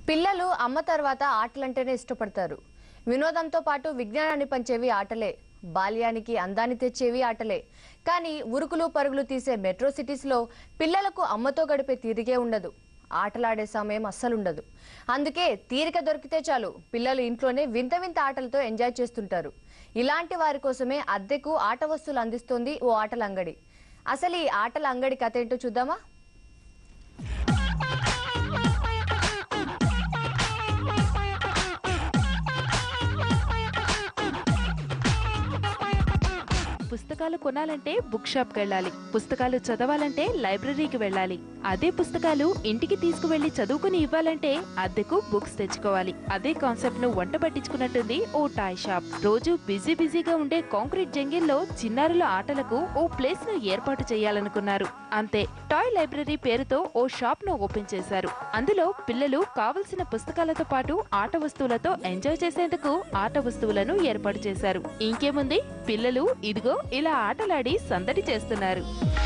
పిల్లలు అమ్మ తర్వాత ఆటలంటేనే ఇష్టపడతారు వినోదంతో పాటు విజ్ఞానాన్ని పంచేవి ఆటలే బాల్యానికి అందాన్ని తెచ్చేవి ఆటలే కానీ ఉరుకులు పరుగులు తీసే మెట్రో సిటీస్లో పిల్లలకు అమ్మతో గడిపే తీరిగే ఉండదు ఆటలాడే సమయం అస్సలుండదు అందుకే తీరిక దొరికితే చాలు పిల్లలు ఇంట్లోనే వింత వింత ఆటలతో ఎంజాయ్ చేస్తుంటారు ఇలాంటి వారి కోసమే అద్దెకు ఆట వస్తువులు అందిస్తోంది ఓ ఆటల అంగడి అసలు ఈ ఆటల అంగడి కథ ఏంటో చూద్దామా పుస్తకాలు కొనాలంటే బుక్ షాప్కి వెళ్ళాలి పుస్తకాలు చదవాలంటే లైబ్రరీకి వెళ్ళాలి అదే పుస్తకాలు ఇంటికి తీసుకువెళ్లి చదువుకుని ఇవ్వాలంటే అద్దెకు బుక్స్ తెచ్చుకోవాలి అదే కాన్సెప్ట్ ను వంట పట్టించుకున్నట్టుంది ఓ టాయ్ షాప్ రోజు బిజీ బిజీగా ఉండే కాంక్రీట్ జంగిల్లో చిన్నారుల ఆటలకు ఓ ప్లేస్ ను ఏర్పాటు చేయాలనుకున్నారు అంతే టాయ్ లైబ్రరీ పేరుతో ఓ షాప్ ను ఓపెన్ చేశారు అందులో పిల్లలు కావలసిన పుస్తకాలతో పాటు ఆట వస్తువులతో ఎంజాయ్ చేసేందుకు ఆట వస్తువులను ఏర్పాటు చేశారు ఇంకేముంది పిల్లలు ఇదిగో ఇలా ఆటలాడి సందడి చేస్తున్నారు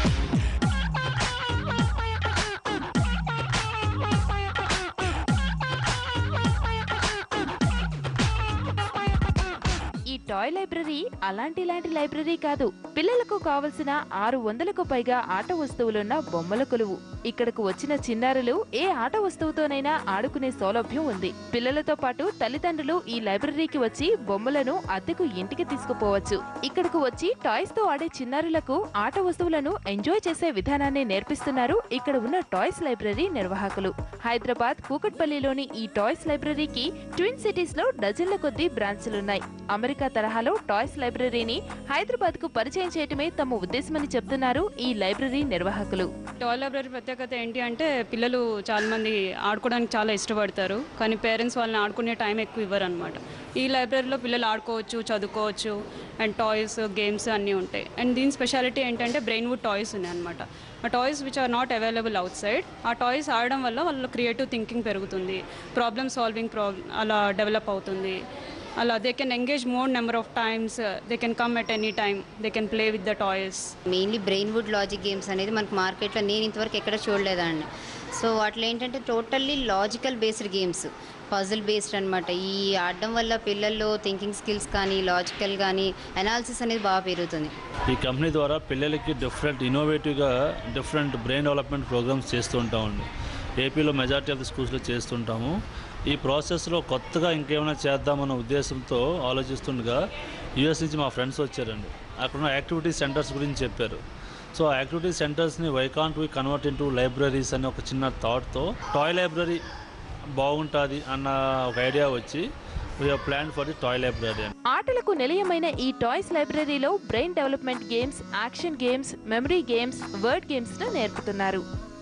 ఈ టాయ్ లైబ్రరీ అలాంటి ఇలాంటి లైబ్రరీ కాదు పిల్లలకు కావలసిన ఆరు వందలకు పైగా ఆట వస్తువులున్న బొమ్మల కొలువు ఇక్కడకు వచ్చిన చిన్నారులు ఏ ఆట వస్తువుతోనైనా ఆడుకునే సౌలభ్యం ఉంది పిల్లలతో పాటు తల్లిదండ్రులు ఈ లైబ్రరీకి వచ్చి బొమ్మలను అద్దెకు ఇంటికి తీసుకుపోవచ్చు ఇక్కడకు వచ్చి టాయ్స్ తో ఆడే చిన్నారులకు ఆట వస్తువులను ఎంజాయ్ చేసే విధానాన్ని నేర్పిస్తున్నారు ఇక్కడ ఉన్న టాయ్స్ లైబ్రరీ నిర్వాహకులు హైదరాబాద్ కూకట్పల్లిలోని ఈ టాయ్స్ లైబ్రరీకి ట్విన్ సిటీస్ లో డజన్ల కొద్దీ బ్రాంచ్లున్నాయి అమెరికా తరహాలో టాయ్స్ లైబ్రరీని హైదరాబాద్ కు పరిచయం చేయటమే తమ ఉద్దేశమని చెప్తున్నారు ఈ లైబ్రరీ నిర్వాహకులు టాయ్ లైబ్రరీ ప్రత్యేకత ఏంటి అంటే పిల్లలు చాలా మంది ఆడుకోవడానికి చాలా ఇష్టపడతారు కానీ పేరెంట్స్ వాళ్ళని ఆడుకునే టైం ఎక్కువ ఇవ్వరు అనమాట ఈ లైబ్రరీలో పిల్లలు ఆడుకోవచ్చు చదువుకోవచ్చు అండ్ టాయ్స్ గేమ్స్ అన్నీ ఉంటాయి అండ్ దీని స్పెషాలిటీ ఏంటంటే బ్రెయిన్ వుడ్ టాయ్స్ ఉన్నాయి అనమాట ఆ toys which are not available outside ఆ టాయ్స్ ఆడడం వల్ల వాళ్ళ క్రియేటివ్ థింకింగ్ పెరుగుతుంది ప్రాబ్లమ్ సాల్వింగ్ ప్రాబ్లమ్ అలా డెవలప్ అవుతుంది అలా they can engage more number of times they can come at any time they can play with the toys mainly brain wood logic games అనేది మనకు మార్కెట్లో నేను ఇంతవరకు ఎక్కడ చూడలేదండి సో వాటిలో ఏంటంటే totally logical based games puzzle based అనమాట ఈ ఆడడం వల్ల పిల్లల్లో థింకింగ్ స్కిల్స్ కానీ లాజికల్ కానీ అనాలిసిస్ అనేది బాగా పెరుగుతుంది ఈ కంపెనీ ద్వారా పిల్లలకి డిఫరెంట్ ఇన్నోవేటివ్గా డిఫరెంట్ బ్రెయిన్ డెవలప్మెంట్ ప్రోగ్రామ్స్ చేస్తూ ఉంటామండి ఏపీలో మెజారిటీ ఆఫ్ ది స్కూల్స్లో చేస్తుంటాము ఈ ప్రాసెస్లో కొత్తగా ఇంకేమైనా చేద్దామన్న ఉద్దేశంతో ఆలోచిస్తుండగా యూఎస్ నుంచి మా ఫ్రెండ్స్ వచ్చారండి అక్కడ ఉన్న యాక్టివిటీ సెంటర్స్ గురించి చెప్పారు సో ఆ యాక్టివిటీ సెంటర్స్ని vacant we convert into libraries అనే ఒక చిన్న థాట్తో టాయ్ లైబ్రరీ బాగుంటుంది అన్న ఒక ఐడియా వచ్చి we plan for the toy library అని ఆటలకు నిలయమైన ఈ టాయ్స్ లైబ్రరీలో brain development games action games memory games word games ను నేర్పుతున్నారు